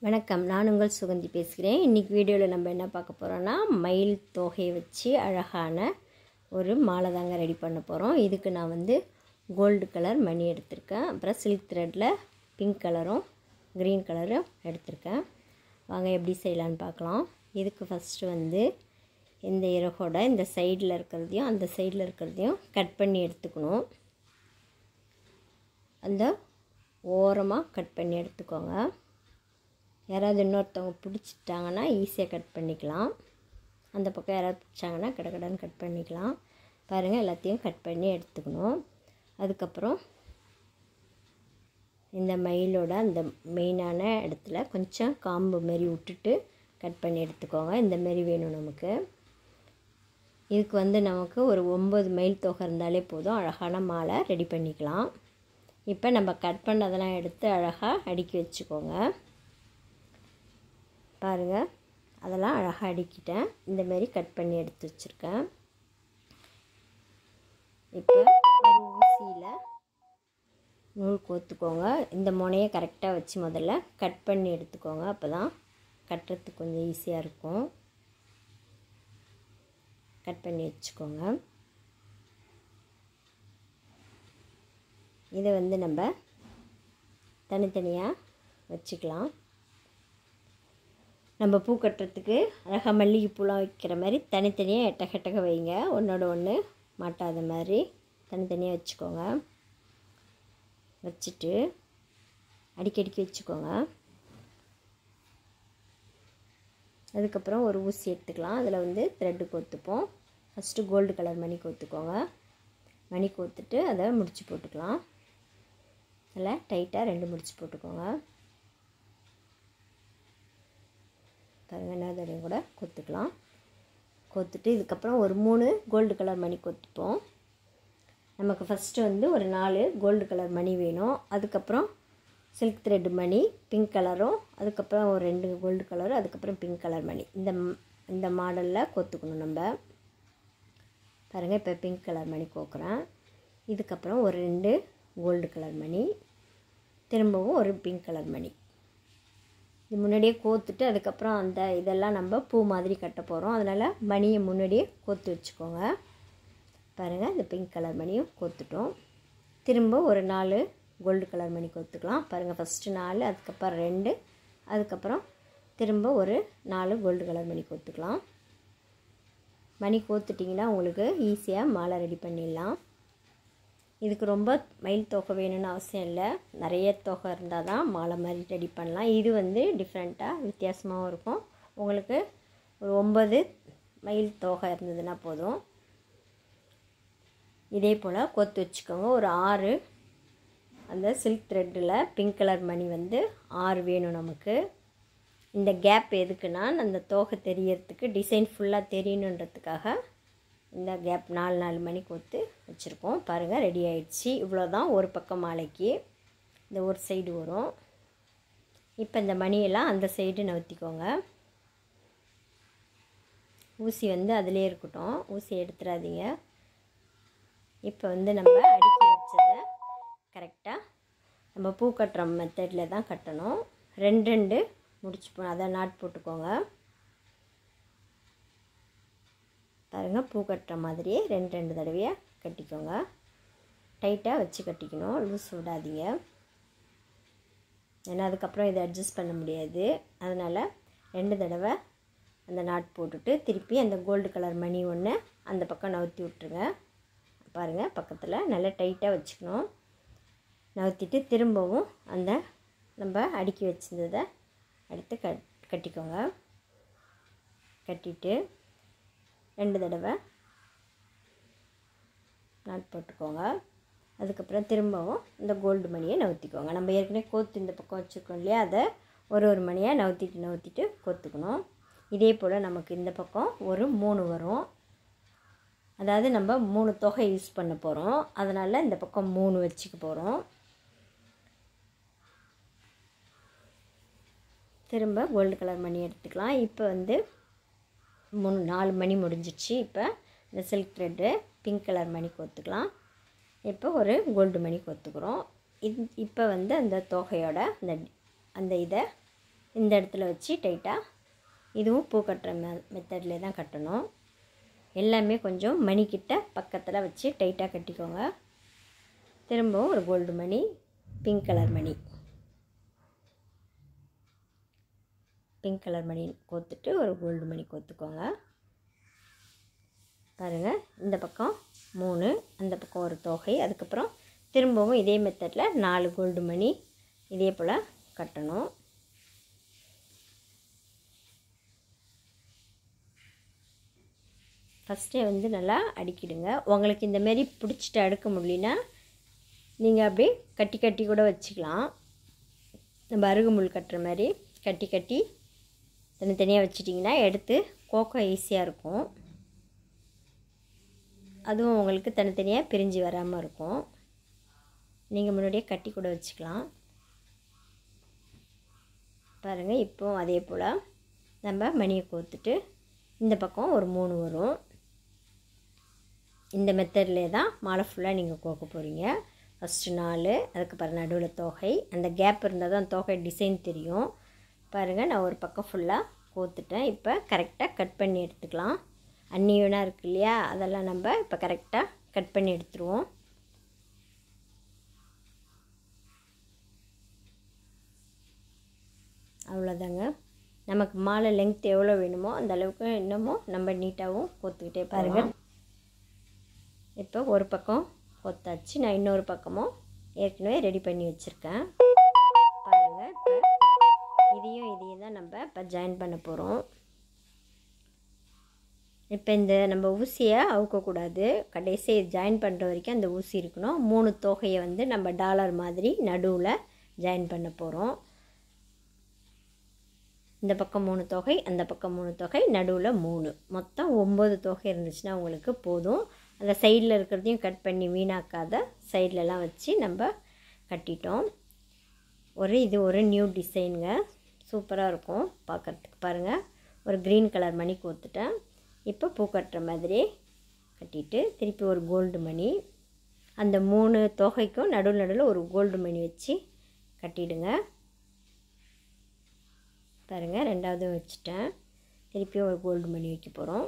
வணக்கம் நான் உங்கள் சுகந்தி பேசுகிறேன் இன்றைக்கி வீடியோவில் நம்ம என்ன பார்க்க போகிறோன்னா மயில் தொகையை வச்சு அழகான ஒரு மாலை தாங்க ரெடி பண்ண போகிறோம் இதுக்கு நான் வந்து கோல்டு கலர் மணி எடுத்திருக்கேன் அப்புறம் சில்க் த்ரெட்டில் பிங்க் கலரும் க்ரீன் கலரும் எடுத்திருக்கேன் வாங்க எப்படி செய்யலான்னு பார்க்கலாம் இதுக்கு ஃபஸ்ட்டு வந்து இந்த இறகோட இந்த சைடில் இருக்கிறதையும் அந்த சைடில் இருக்கிறதையும் கட் பண்ணி எடுத்துக்கணும் அந்த ஓரமாக கட் பண்ணி எடுத்துக்கோங்க யாராவது இன்னொருத்தவங்க பிடிச்சிட்டாங்கன்னா ஈஸியாக கட் பண்ணிக்கலாம் அந்த பக்கம் யாராவது பிடிச்சாங்கன்னா கடகடன்னு கட் பண்ணிக்கலாம் பாருங்கள் எல்லாத்தையும் கட் பண்ணி எடுத்துக்கணும் அதுக்கப்புறம் இந்த மயிலோட அந்த மெயினான இடத்துல கொஞ்சம் காம்பு மாரி விட்டுட்டு கட் பண்ணி எடுத்துக்கோங்க இந்த மாரி வேணும் நமக்கு இதுக்கு வந்து நமக்கு ஒரு ஒம்பது மைல் தொகை இருந்தாலே போதும் அழகான மாலை ரெடி பண்ணிக்கலாம் இப்போ நம்ம கட் பண்ணதெல்லாம் எடுத்து அழகாக அடுக்கி வச்சுக்கோங்க பாருங்கள் அதெல்லாம் அழகாக அடுக்கிட்டேன் இந்தமாரி கட் பண்ணி எடுத்து வச்சுருக்கேன் இப்போ ஒரு ஊசியில் நூல் கோத்துக்கோங்க இந்த முனையை கரெக்டாக வச்சு முதல்ல கட் பண்ணி எடுத்துக்கோங்க அப்போ தான் கட்டுறதுக்கு கொஞ்சம் ஈஸியாக இருக்கும் கட் பண்ணி வச்சுக்கோங்க இதை வந்து நம்ம தனித்தனியாக வச்சுக்கலாம் நம்ம பூ கட்டுறதுக்கு அழகாக மல்லிகைப்பூலாம் வைக்கிற மாதிரி தனித்தனியாக எட்டகெட்டக வைங்க ஒன்றோட ஒன்று மாட்டாத மாதிரி தனித்தனியாக வச்சுக்கோங்க வச்சுட்டு அடிக்கடிக்கு வச்சுக்கோங்க அதுக்கப்புறம் ஒரு ஊசி எடுத்துக்கலாம் அதில் வந்து த்ரெட்டு கோத்துப்போம் ஃபஸ்ட்டு கோல்டு கலர் மணி கோத்துக்கோங்க மணி கோத்துட்டு அதை முடிச்சு போட்டுக்கலாம் அதில் டைட்டாக ரெண்டு முடிச்சு போட்டுக்கோங்க பாருங்கள் இன்னொரு கூட கொத்துக்கலாம் கொத்துட்டு இதுக்கப்புறம் ஒரு மூணு கோல்டு கலர் மணி கொத்துப்போம் நமக்கு ஃபஸ்ட்டு வந்து ஒரு நாலு கோல்டு கலர் மணி வேணும் அதுக்கப்புறம் சில்க் த்ரெட் மணி பிங்க் கலரும் அதுக்கப்புறம் ஒரு ரெண்டு கோல்டு கலரும் அதுக்கப்புறம் பிங்க் கலர் மணி இந்த இந்த மாடலில் கொத்துக்கணும் நம்ம பாருங்கள் இப்போ பிங்க் கலர் மணி கோக்குறேன் இதுக்கப்புறம் ஒரு ரெண்டு கோல்டு கலர் மணி திரும்பவும் ஒரு பிங்க் கலர் மணி இது முன்னாடியே கோத்துட்டு அதுக்கப்புறம் அந்த இதெல்லாம் நம்ம பூ மாதிரி கட்ட போகிறோம் அதனால் மணியை முன்னாடியே கோத்து வச்சுக்கோங்க பாருங்கள் இந்த பிங்க் கலர் மணியும் கோத்துட்டோம் திரும்ப ஒரு நாலு கோல்டு கலர் மணி கோத்துக்கலாம் பாருங்கள் ஃபஸ்ட்டு நாலு அதுக்கப்புறம் ரெண்டு அதுக்கப்புறம் திரும்ப ஒரு நாலு கோல்டு கலர் மணி கோத்துக்கலாம் மணி கோத்துட்டிங்கன்னா உங்களுக்கு ஈஸியாக மாலை ரெடி பண்ணிடலாம் இதுக்கு ரொம்ப மயில் தொகை வேணும்னு அவசியம் இல்லை நிறைய தொகை இருந்தால் தான் மாலை மாதிரி ரெடி பண்ணலாம் இது வந்து டிஃப்ரெண்ட்டாக வித்தியாசமாகவும் இருக்கும் உங்களுக்கு ஒரு ஒம்பது மயில் தொகை இருந்ததுன்னா போதும் இதே போல் கொத்து வச்சுக்கோங்க ஒரு ஆறு அந்த சில்க் த்ரெட்டில் பிங்க் கலர் மணி வந்து ஆறு வேணும் நமக்கு இந்த கேப் எதுக்குன்னா அந்த தோகை தெரியறதுக்கு டிசைன் ஃபுல்லாக தெரியணுன்றதுக்காக இந்த கேப் நாலு நாலு மணி கொத்து வச்சுருக்கோம் பாருங்கள் ரெடி ஆயிடுச்சு இவ்வளோ தான் ஒரு பக்கம் மாலைக்கு இந்த ஒரு சைடு வரும் இப்போ இந்த மணியெல்லாம் அந்த சைடு நவுத்திக்கோங்க ஊசி வந்து அதிலே இருக்கட்டும் ஊசி எடுத்துடாதீங்க இப்போ வந்து நம்ம அடுக்கி வச்சதை கரெக்டாக நம்ம பூ கட்டுற மெத்தடில் தான் கட்டணும் ரெண்டு ரெண்டு முடிச்சு போ அதை நாட் போட்டுக்கோங்க பாருங்கள் பூ கட்டுற மாதிரியே ரெண்டு ரெண்டு தடவையாக கட்டிக்கோங்க டைட்டாக வச்சு கட்டிக்கணும் லூஸ் விடாதீங்க ஏன்னா அதுக்கப்புறம் இதை அட்ஜஸ்ட் பண்ண முடியாது அதனால் ரெண்டு தடவை அந்த நாட் போட்டுட்டு திருப்பி அந்த கோல்டு கலர் மணி ஒன்று அந்த பக்கம் நவுத்தி விட்ருங்க பாருங்கள் பக்கத்தில் நல்லா டைட்டாக வச்சுக்கணும் நவுத்திட்டு திரும்பவும் அந்த நம்ம அடுக்கி வச்சிருந்ததை எடுத்து கட் கட்டிக்கோங்க கட்டிட்டு ரெண்டு தடவை நாட் போட்டுக்கோங்க அதுக்கப்புறம் திரும்பவும் இந்த கோல்டு மணியை நவுத்திக்கோங்க நம்ம ஏற்கனவே கோத்து இந்த பக்கம் வச்சுருக்கோம் இல்லையா அதை ஒரு ஒரு மணியாக நவுத்திட்டு நவுத்திட்டு கோத்துக்கணும் இதே போல் நமக்கு இந்த பக்கம் ஒரு மூணு வரும் அதாவது நம்ம மூணு தொகை யூஸ் பண்ண போகிறோம் அதனால் இந்த பக்கம் மூணு வச்சுக்க போகிறோம் திரும்ப கோல்டு கலர் மணி எடுத்துக்கலாம் இப்போ வந்து மூணு நாலு மணி முடிஞ்சிடுச்சு இப்போ இந்த சில்க் த்ரெட்டு பிங்க் கலர் மணி கோத்துக்கலாம் இப்போ ஒரு கோல்டு மணி கோத்துக்கிறோம் இது இப்போ வந்து அந்த தொகையோட அந்த அந்த இதை இந்த இடத்துல வச்சு டைட்டாக இதுவும் பூ கட்டுற மெ மெத்தட்லே தான் கட்டணும் எல்லாமே கொஞ்சம் மணிக்கிட்ட பக்கத்தில் வச்சு டைட்டாக கட்டிக்கோங்க திரும்பவும் ஒரு கோல்டு மணி பிங்க் கலர் மணி பிங்க் கலர் மணி கோத்துட்டு ஒரு கோல்டு மணி கோத்துக்கோங்க பாருங்கள் இந்த பக்கம் மூணு அந்த பக்கம் ஒரு தொகை அதுக்கப்புறம் திரும்பவும் இதே மெத்தடில் நாலு கோல்டு மணி இதே போல் கட்டணும் ஃபஸ்ட்டே வந்து நல்லா அடிக்கிடுங்க உங்களுக்கு இந்த மாரி பிடிச்சிட்டு அடுக்க முடியலனா நீங்கள் அப்படியே கட்டி கட்டி கூட வச்சுக்கலாம் நம்ம அருகுமுள் கட்டுற மாதிரி கட்டி கட்டி தனித்தனியாக வச்சிட்டிங்கன்னா எடுத்து கோக்கோ ஈஸியாக இருக்கும் அதுவும் உங்களுக்கு தனித்தனியாக பிரிஞ்சு வராமல் இருக்கும் நீங்கள் முன்னாடியே கட்டி கூட வச்சுக்கலாம் பாருங்கள் இப்போ அதே போல் நம்ம மணியை கோத்துட்டு இந்த பக்கம் ஒரு மூணு வரும் இந்த மெத்தட்லே தான் மாலை ஃபுல்லாக நீங்கள் கோக்க போகிறீங்க ஃபஸ்ட்டு நாலு அதுக்கப்புறம் நடுவில் தொகை அந்த கேப் இருந்தால் தான் தொகை டிசைன் தெரியும் பாருங்கள் நான் ஒரு பக்கம் ஃபுல்லாக கோத்துட்டேன் இப்போ கரெக்டாக கட் பண்ணி எடுத்துக்கலாம் அன்னியூனாக இருக்கு இல்லையா அதெல்லாம் நம்ம இப்போ கரெக்டாக கட் பண்ணி எடுத்துருவோம் அவ்வளோதாங்க நமக்கு மாலை லெங்த் எவ்வளோ வேணுமோ அந்த அளவுக்கு இன்னமும் நம்ம நீட்டாகவும் கோத்துக்கிட்டே பாருங்கள் இப்போ ஒரு பக்கம் கொத்தாச்சு நான் இன்னொரு பக்கமும் ஏற்கனவே ரெடி பண்ணி வச்சுருக்கேன் பாருங்கள் இப்போ இதையும் இதையும் தான் நம்ம இப்போ ஜாயின் பண்ண போகிறோம் இப்போ இந்த நம்ம ஊசியை அவுக்கக்கூடாது கடைசி ஜாயின் பண்ணுற வரைக்கும் அந்த ஊசி இருக்கணும் மூணு தொகையை வந்து நம்ம டாலர் மாதிரி நடுவில் ஜாயின் பண்ண போகிறோம் இந்த பக்கம் மூணு தொகை அந்த பக்கம் மூணு தொகை நடுவில் மூணு மொத்தம் ஒம்பது தொகை இருந்துச்சுன்னா உங்களுக்கு போதும் அந்த சைடில் இருக்கிறதையும் கட் பண்ணி வீணாக்காத சைட்லலாம் வச்சு நம்ம கட்டிட்டோம் ஒரு இது ஒரு நியூ டிசைனுங்க சூப்பராக இருக்கும் பார்க்குறதுக்கு பாருங்கள் ஒரு க்ரீன் கலர் மணி கோத்துட்டேன் இப்போ பூ கட்டுற மாதிரி கட்டிட்டு திருப்பி ஒரு கோல்டு மணி அந்த மூணு தொகைக்கும் நடுவில் நடுவில் ஒரு கோல்டு மணி வச்சு கட்டிடுங்க பாருங்கள் ரெண்டாவது வச்சுட்டேன் திருப்பியும் ஒரு கோல்டு மணி வைக்க போகிறோம்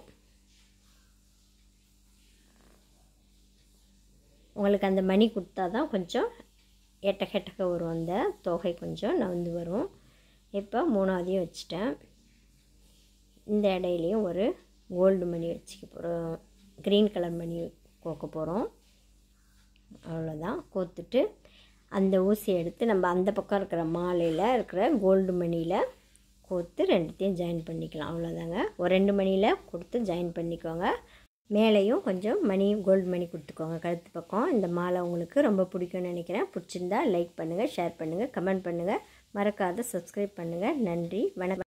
உங்களுக்கு அந்த மணி கொடுத்தா தான் கொஞ்சம் எட்ட கெட்டக்க வரும் அந்த தொகை கொஞ்சம் நவுந்து வரும் இப்போ மூணாவதையும் வச்சுட்டேன் இந்த இடையிலையும் ஒரு கோல்டு மணி வச்சுக்க போகிறோம் க்ரீன் கலர் மணி கோக்க போகிறோம் அவ்வளோதான் கோத்துட்டு அந்த ஊசி எடுத்து நம்ம அந்த பக்கம் இருக்கிற மாலையில் இருக்கிற கோல்டு மணியில் கோத்து ரெண்டுத்தையும் ஜாயின் பண்ணிக்கலாம் அவ்வளோதாங்க ஒரு ரெண்டு மணியில் கொடுத்து ஜாயின் பண்ணிக்கோங்க மேலேயும் கொஞ்சம் மணி கோல்டு மணி கொடுத்துக்கோங்க கழுத்து பக்கம் இந்த மாலை உங்களுக்கு ரொம்ப பிடிக்கும்னு நினைக்கிறேன் பிடிச்சிருந்தா லைக் பண்ணுங்கள் ஷேர் பண்ணுங்கள் கமெண்ட் பண்ணுங்கள் மறக்காத சப்ஸ்கிரைப் பண்ணுங்கள் நன்றி வணக்கம்